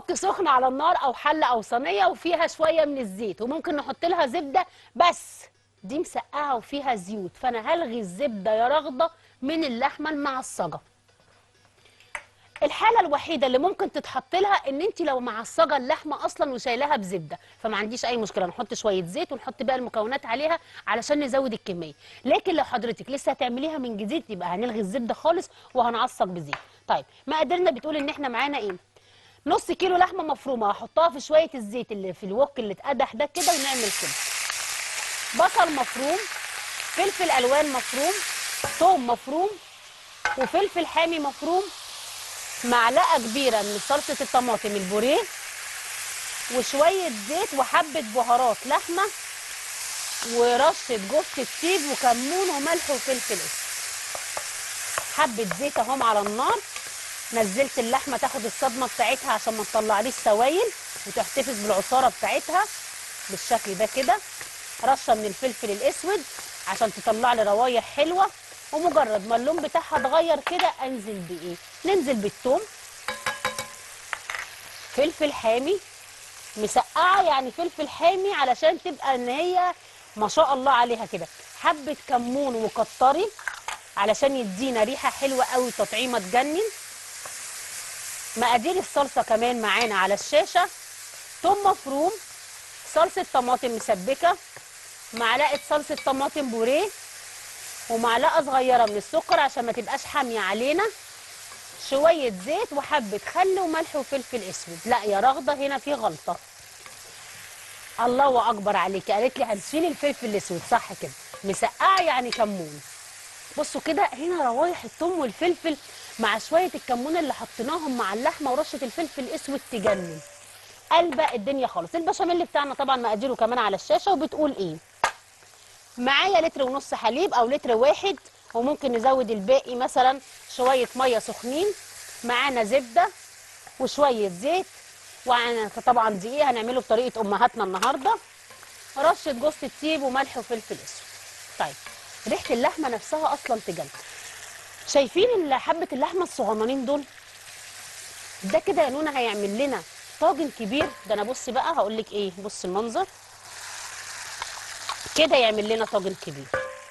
وok سخن على النار او حله او صينيه وفيها شويه من الزيت وممكن نحط لها زبده بس دي مسقعه وفيها زيوت فانا هلغي الزبده يا رغده من اللحمه المعصجه الحاله الوحيده اللي ممكن تتحط لها ان انت لو معصجه اللحمه اصلا وشايلاها بزبده فما عنديش اي مشكله نحط شويه زيت ونحط بقى المكونات عليها علشان نزود الكميه لكن لو حضرتك لسه هتعمليها من جديد يبقى هنلغي الزبده خالص وهنعصج بزيت طيب مقاديرنا بتقول ان احنا معانا ايه نص كيلو لحمه مفرومه هحطها في شويه الزيت اللي في الوك اللي اتقدح ده كده ونعمل كده بصل مفروم فلفل الوان مفروم ثوم مفروم وفلفل حامي مفروم معلقه كبيره من صلصه الطماطم البوريه وشويه زيت وحبه بهارات لحمه ورشه جوز الطيب وكمون وملح وفلفل اسود حبه زيت اهم على النار نزلت اللحمه تاخد الصدمه بتاعتها عشان ما تطلعليش سوائل وتحتفظ بالعصاره بتاعتها بالشكل ده كده رشه من الفلفل الاسود عشان تطلع لي روايح حلوه ومجرد ما اللون بتاعها اتغير كده انزل بايه ننزل بالثوم فلفل حامي مسقعه يعني فلفل حامي علشان تبقى ان هي ما شاء الله عليها كده حبه كمون وكتري علشان يدينا ريحه حلوه قوي تطعيمه تجنن مقادير الصلصه كمان معانا على الشاشه ثوم مفروم صلصه طماطم مسبكه معلقه صلصه طماطم بوريه ومعلقه صغيره من السكر عشان ما تبقاش حاميه علينا شويه زيت وحبه خل وملح وفلفل اسود لا يا رغده هنا في غلطه الله اكبر عليكي قالت لي هنشيل الفلفل الاسود صح كده مسقعه يعني كمون بصوا كده هنا روايح الثوم والفلفل مع شويه الكمون اللي حطيناهم مع اللحمه ورشه الفلفل الاسود تجنن قلبه الدنيا خالص البشاميل بتاعنا طبعا مقاديره كمان على الشاشه وبتقول ايه معايا لتر ونص حليب او لتر واحد وممكن نزود الباقي مثلا شويه ميه سخنين معانا زبده وشويه زيت وعنا طبعا دقيق هنعمله بطريقه امهاتنا النهارده رشه جوز الطيب وملح وفلفل اسود طيب ريحه اللحمه نفسها اصلا تجنن شايفين حبه اللحمه الصغننين دول ده كده يا نونا هيعمل لنا طاجن كبير ده انا بصي بقى هقول لك ايه بص المنظر كده يعمل لنا طاجن كبير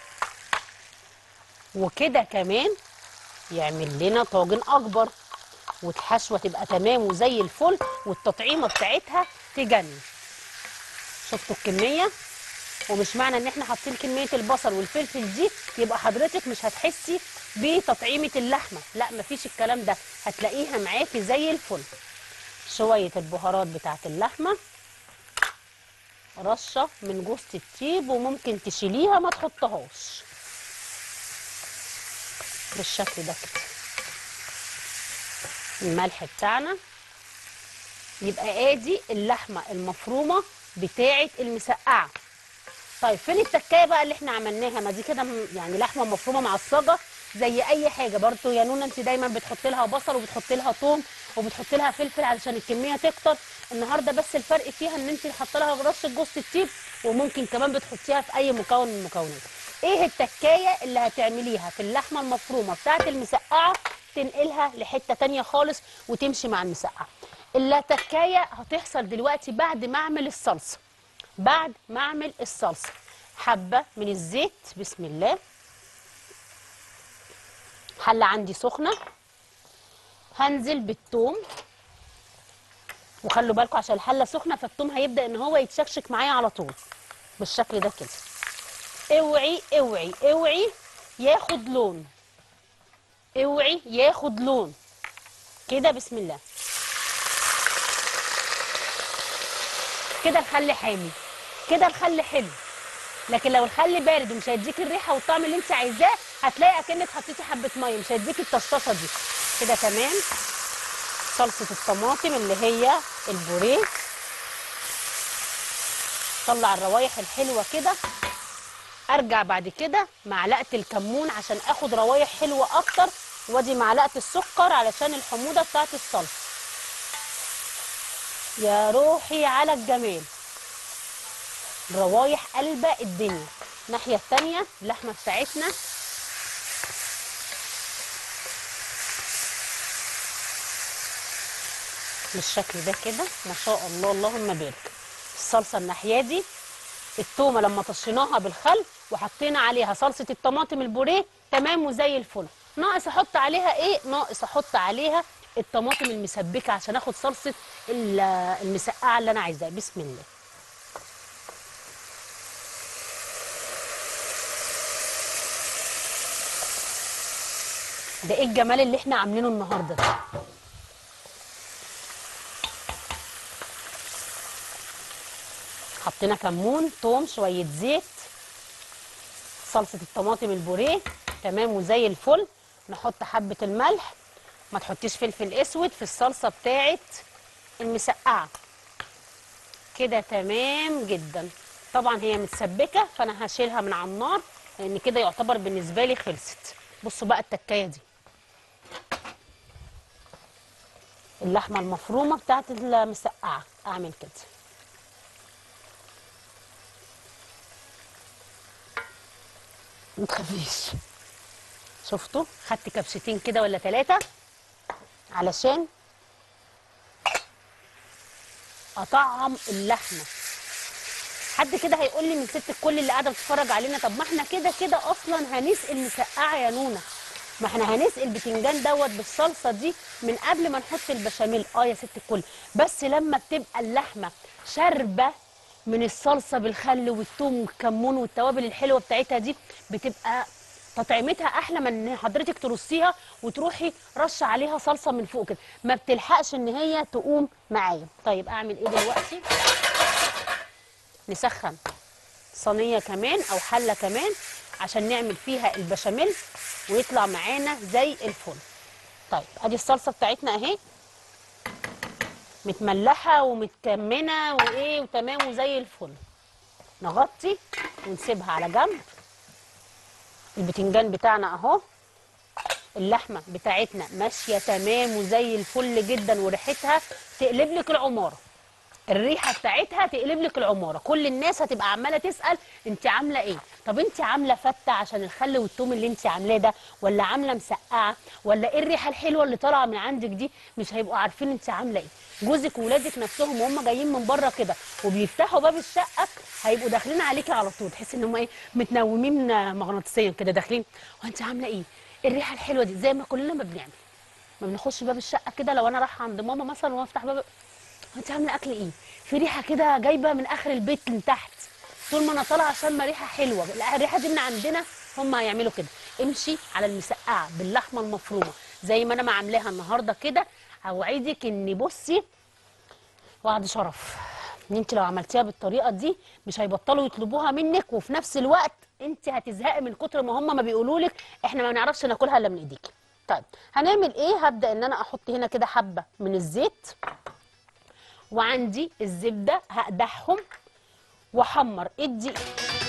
وكده كمان يعمل لنا طاجن اكبر والحشوه تبقى تمام وزي الفل والتطعيمه بتاعتها تجنن شفتوا الكميه ومش معنى ان احنا حاطين كميه البصل والفلفل دي يبقى حضرتك مش هتحسي بتطعيمه اللحمه لا مفيش الكلام ده هتلاقيها معاكي زي الفل شويه البهارات بتاعت اللحمه رشه من جوز الطيب وممكن تشيليها ما تحطهاش بالشكل ده كده الملح بتاعنا يبقى ادي اللحمه المفرومه بتاعه المسقعه طيب فين التكايه بقى اللي احنا عملناها ما دي كده م- يعني لحمه مفرومه معصجه زي اي حاجه برضو يا نونا انت دايما بتحط لها بصل وبتحط لها ثوم وبتحط لها فلفل علشان الكميه تكتر النهارده بس الفرق فيها ان انت حاطه لها رشه جوز الطيب وممكن كمان بتحطيها في اي مكون من المكونات ايه التكايه اللي هتعمليها في اللحمه المفرومه بتاعه المسقعه تنقلها لحته تانية خالص وتمشي مع المسقعه التكايه هتحصل دلوقتي بعد ما اعمل الصلصه بعد ما اعمل الصلصه حبه من الزيت بسم الله حله عندي سخنه هنزل بالثوم وخلوا بالكم عشان الحله سخنه فالثوم هيبدا ان هو يتشكشك معايا على طول بالشكل ده كده اوعي اوعي اوعي ياخد لون اوعي ياخد لون كده بسم الله كده الخل حامي كده الخل حلو لكن لو الخل بارد ومش هيديك الريحه والطعم اللي انت عايزاه هتلاقي اكنك حطيتي حبه ميه مش هيديك الطشطشه دي كده كمان صلصه الطماطم اللي هي البوريه طلع الروايح الحلوه كده ارجع بعد كده معلقه الكمون عشان اخد روايح حلوه اكتر وادي معلقه السكر علشان الحموضه بتاعت الصلصه يا روحي على الجمال روايح قلبة الدنيا الناحية التانية اللحمة بتاعتنا بالشكل ده كده ما شاء الله اللهم بارك الصلصه الناحيه دي التومه لما طشيناها بالخل وحطينا عليها صلصه الطماطم البوريه تمام وزي الفل ناقص احط عليها ايه ناقص احط عليها الطماطم المسبكه عشان اخد صلصه ال- المسقعه اللي انا عايزاها بسم الله ده ايه الجمال اللي احنا عاملينه النهارده ده حطينا كمون توم شويه زيت صلصه الطماطم البوريه تمام وزي الفل نحط حبه الملح ما تحطيش فلفل اسود في الصلصه بتاعه المسقعه كده تمام جدا طبعا هي متسبكه فانا هشيلها من على النار لان كده يعتبر بالنسبه لي خلصت بصوا بقى التكايه دي اللحمه المفرومه بتاعت المسقعه اعمل كده ما تخافيش شفتوا خدت كبشتين كده ولا ثلاثه علشان اطعم اللحمه حد كده هيقول لي من ست الكل اللي قاعده بتتفرج علينا طب ما احنا كده كده اصلا هنسقي مسقعه يا نونا ما احنا هنسقي البتنجان دوت بالصلصه دي من قبل ما نحط البشاميل اه يا ست الكل بس لما بتبقى اللحمه شاربه من الصلصه بالخل والثوم والكمون والتوابل الحلوه بتاعتها دي بتبقى تطعيمتها احلى من ان حضرتك ترصيها وتروحي رش عليها صلصه من فوق كده ما بتلحقش ان هي تقوم معايا طيب اعمل ايه دلوقتي نسخن صينيه كمان او حله كمان عشان نعمل فيها البشاميل ويطلع معانا زي الفل طيب ادي الصلصه بتاعتنا اهي متملحه ومتكمنه وايه وتمام وزي الفل نغطي ونسيبها على جنب البتنجان بتاعنا اهو اللحمه بتاعتنا ماشيه تمام وزي الفل جدا وريحتها تقلب لك العماره الريحه بتاعتها تقلب لك العماره كل الناس هتبقى عماله تسال انت عامله ايه طب انت عامله فته عشان الخل والثوم اللي انت عاملاه ده ولا عامله مسقعه ولا ايه الريحه الحلوه اللي طالعه من عندك دي مش هيبقوا عارفين انت عامله ايه جوزك وولادك نفسهم وهم جايين من بره كده وبيفتحوا باب الشقه هيبقوا داخلين عليكي على طول تحس ان هم ايه متنومين مغناطيسيا كده داخلين وانت عامله ايه إيه الريحه الحلوه دي زي ما كلنا ما بنعمل ما بنخش باب الشقه كده لو انا رايحه عند ماما مثلا وافتح باب انت عامله اكل ايه في ريحه كده جايبه من اخر البيت من تحت طول ما انا طالعه شامه ريحه حلوه لا، الريحه دي من عندنا هم هيعملوا كده امشي على المسقعه باللحمه المفرومه زي ما انا ما عاملاها النهارده كده اوعدك ان بصي وعد شرف ان انت لو عملتيها بالطريقه دي مش هيبطلوا يطلبوها منك وفي نفس الوقت انت هتزهقي من كتر ما هم ما بيقولوا لك احنا ما نعرفش ناكلها الا من ايديكي طيب هنعمل ايه هبدا ان انا احط هنا كده حبه من الزيت وعندي الزبده هقدحهم واحمر الدقيق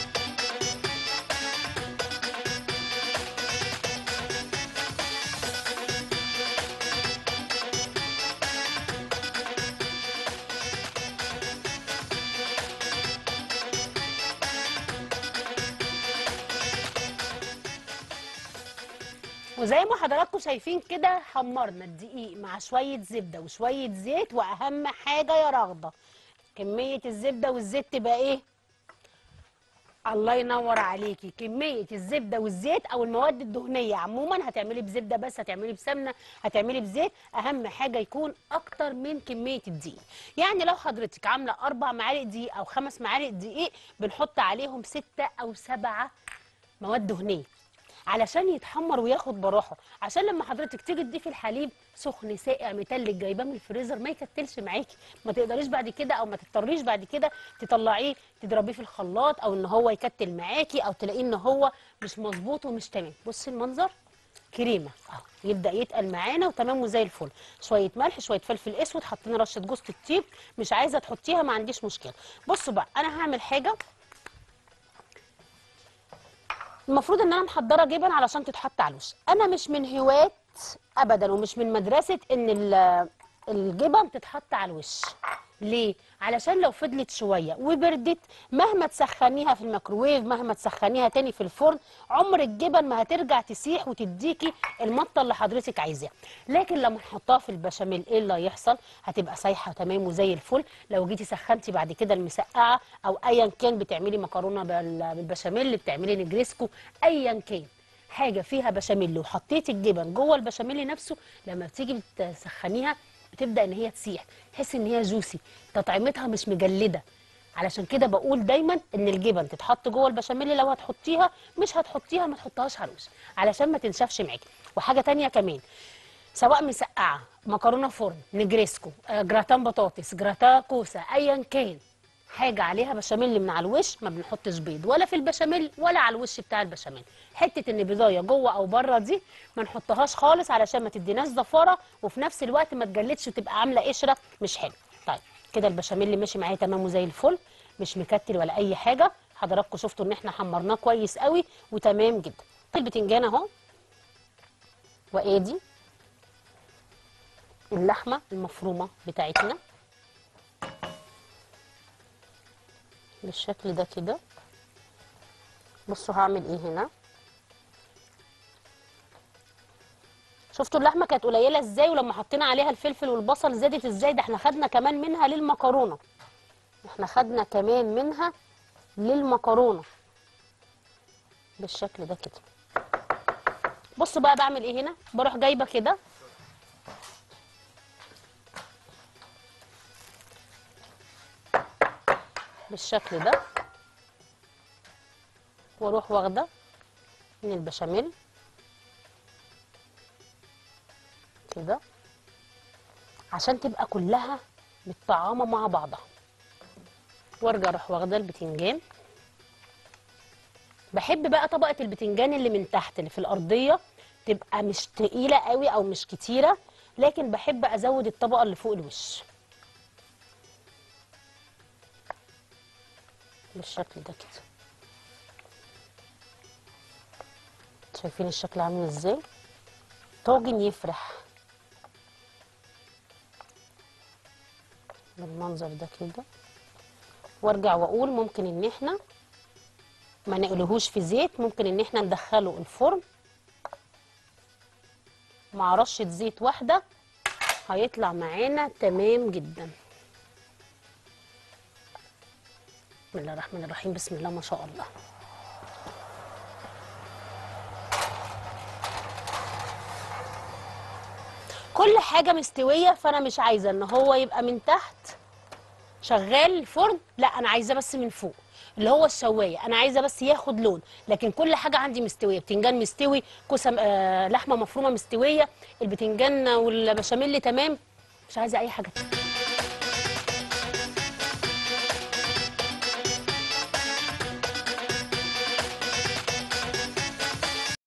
وزي ما حضراتكم شايفين كده حمرنا الدقيق مع شويه زبده وشويه زيت واهم حاجه يا رغده كميه الزبده والزيت تبقى ايه الله ينور عليكي كميه الزبده والزيت او المواد الدهنيه عموما هتعملي بزبده بس هتعملي بسمنه هتعملي بزيت اهم حاجه يكون اكتر من كميه الدقيق يعني لو حضرتك عامله اربع معالق دقيق او خمس معالق دقيق بنحط عليهم سته او سبعه مواد دهنيه علشان يتحمر وياخد براحه عشان لما حضرتك تيجي تضيفي الحليب سخن ساقع متلج جايباه من الفريزر ما يكتلش معاكي ما تقدريش بعد كده او ما تضطريش بعد كده تطلعيه تضربيه في الخلاط او ان هو يكتل معاكي او تلاقيه ان هو مش مظبوط ومش تمام بصي المنظر كريمه اهو يبدا يتقل معانا وتمام وزي الفل شويه ملح شويه فلفل اسود حطينا رشه جوز الطيب مش عايزه تحطيها ما عنديش مشكله بصوا بقى انا هعمل حاجه المفروض ان انا محضره جبن علشان تتحط على الوش انا مش من هواة ابدا ومش من مدرسه ان ال- الجبن تتحط على الوش ليه علشان لو فضلت شويه وبردت مهما تسخنيها في الميكروويف مهما تسخنيها تاني في الفرن عمر الجبن ما هترجع تسيح وتديكي المطه اللي حضرتك عايزاها لكن لما نحطها في البشاميل ايه اللي هيحصل هتبقى سايحه تمام وزي الفل لو جيتي سخنتي بعد كده المسقعه او ايا كان بتعملي مكرونه بال- بالبشاميل بتعملي نجريسكو ايا كان حاجه فيها بشاميل وحطيتي الجبن جوه البشاميل نفسه لما بتيجي تسخنيها بتبدا ان هي تسيح تحس ان هي جوسي تطعيمتها مش مجلده علشان كده بقول دايما ان الجبن تتحط جوه البشاميل لو هتحطيها مش هتحطيها ما تحطهاش على الوش علشان ما تنشفش معاكي وحاجه تانية كمان سواء مسقعه مكرونه فرن نجريسكو آه، جراتان بطاطس جراتان كوسه ايا كان حاجه عليها بشاميل من على الوش ما بنحطش بيض ولا في البشاميل ولا على الوش بتاع البشاميل حته ان بيضايه جوه او بره دي ما نحطهاش خالص علشان ما تديناش زفاره وفي نفس الوقت ما تجلدش وتبقى عامله قشره مش حلو طيب كده البشاميل ماشي معايا تمام وزي الفل مش مكتل ولا اي حاجه حضراتكم شفتوا ان احنا حمرناه كويس قوي وتمام جدا البتنجان اهو وادي اللحمه المفرومه بتاعتنا بالشكل ده كده بصوا هعمل ايه هنا شفتوا اللحمه كانت قليله ازاي ولما حطينا عليها الفلفل والبصل زادت ازاي ده احنا خدنا كمان منها للمكرونه احنا خدنا كمان منها للمكرونه بالشكل ده كده بصوا بقى بعمل ايه هنا بروح جايبه كده بالشكل ده واروح واخده من البشاميل كده عشان تبقى كلها متطعمه مع بعضها وارجع اروح واخده البتنجان بحب بقى طبقه البتنجان اللي من تحت اللي في الارضيه تبقى مش تقيله قوي او مش كتيره لكن بحب ازود الطبقه اللي فوق الوش بالشكل ده كده شايفين الشكل عامل ازاي طاجن يفرح بالمنظر ده كده وارجع واقول ممكن ان احنا ما نقلهوش في زيت ممكن ان احنا ندخله الفرن مع رشه زيت واحده هيطلع معانا تمام جدا بسم الله الرحمن الرحيم بسم الله ما شاء الله كل حاجه مستويه فانا مش عايزه ان هو يبقى من تحت شغال الفرن لا انا عايزاه بس من فوق اللي هو الشوايه انا عايزه بس ياخد لون لكن كل حاجه عندي مستويه بتنجان مستوي كوسه آه لحمه مفرومه مستويه البتنجان والبشاميل تمام مش عايزه اي حاجه تانية